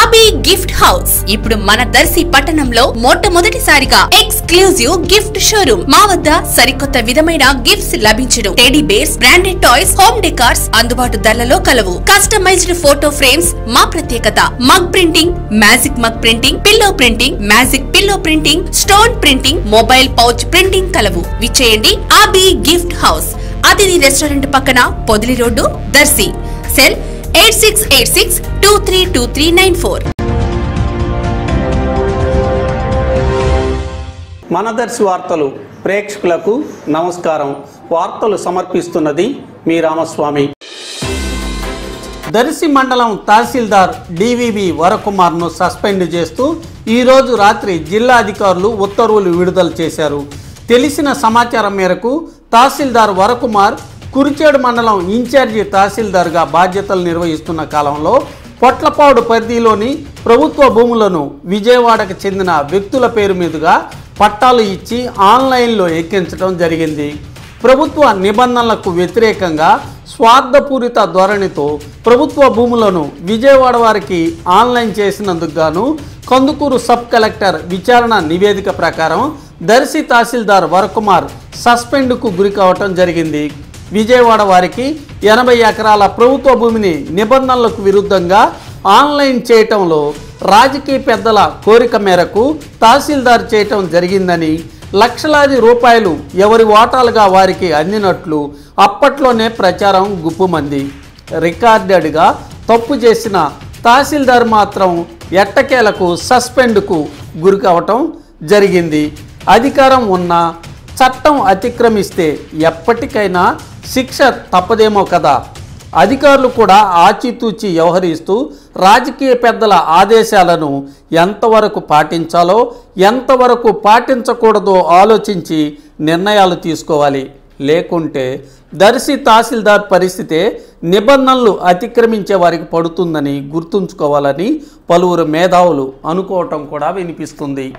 అబి gift house ఇప్పుడు మన దర్శి పట్టణంలో మొట్టమొదటిసారిగా ఎక్స్క్లూజివ్ గిఫ్ట్ షోరూమ్ మా వద్ద సరికొత్త విధమైన గిఫ్ట్స్ లభించును teddy bears branded toys home decors అందుబాటు ధరలలో కలవు కస్టమైజ్డ్ ఫోటో ఫ్రేమ్స్ మా ప్రత్యేకత mug printing magic mug printing pillow printing magic pillow printing stone printing mobile pouch printing కలవు విచ్చేయండి Abi gift house Athithi restaurant పక్కన Podili road Darsi cell eight six eight six two three two three nine four మనదర్శి వార్తలు ప్రేక్షకులకు నమస్కారం వార్తలు సమర్పిస్తున్నది మీ రామస్వామి దర్శి మండలం తహసీల్దార్ డివివి వరకుమార్ను సస్పెండ్ చేస్తూ ఈరోజు రాత్రి జిల్లా అధికారులు ఉత్తర్వులు విడుదల చేశారు తెలిసిన సమాచారం మేరకు తహసీల్దార్ వరకుమార్ కురిచేడు మండలం ఇన్ఛార్జి తహసీల్దార్గా బాధ్యతలు నిర్వహిస్తున్న కాలంలో పొట్లపాడు పరిధిలోని ప్రభుత్వ భూములను విజయవాడకు చెందిన వ్యక్తుల పేరు మీదుగా పట్టాలు ఇచ్చి ఆన్లైన్లో ఎక్కించడం జరిగింది ప్రభుత్వ నిబంధనలకు వ్యతిరేకంగా స్వార్థపూరిత ధోరణితో ప్రభుత్వ భూములను విజయవాడ వారికి ఆన్లైన్ చేసినందుకు గాను కందుకూరు సబ్ కలెక్టర్ విచారణ నివేదిక ప్రకారం దర్శి తహసీల్దార్ వరకుమార్ సస్పెండ్కు గురి కావటం జరిగింది విజయవాడ వారికి ఎనభై ఎకరాల ప్రభుత్వ భూమిని నిబంధనలకు విరుద్ధంగా ఆన్లైన్ చేయటంలో రాజకీయ పెద్దల కోరిక మేరకు తహసీల్దార్ చేయటం జరిగిందని లక్షలాది రూపాయలు ఎవరి వాటాలుగా వారికి అందినట్లు అప్పట్లోనే ప్రచారం గుప్పుమంది రికార్డెడ్గా తప్పు చేసిన తహసీల్దార్ మాత్రం ఎట్టకేలకు సస్పెండ్కు గురి కావటం జరిగింది అధికారం ఉన్న చట్టం అతిక్రమిస్తే ఎప్పటికైనా శిక్ష తప్పదేమో కదా అధికారులు కూడా ఆచితూచి వ్యవహరిస్తూ రాజకీయ పెద్దల ఆదేశాలను ఎంతవరకు పాటించాలో ఎంతవరకు పాటించకూడదో ఆలోచించి నిర్ణయాలు తీసుకోవాలి లేకుంటే దర్శి తహసీల్దార్ పరిస్థితే నిబంధనలు అతిక్రమించే వారికి పడుతుందని గుర్తుంచుకోవాలని పలువురు మేధావులు అనుకోవటం కూడా వినిపిస్తుంది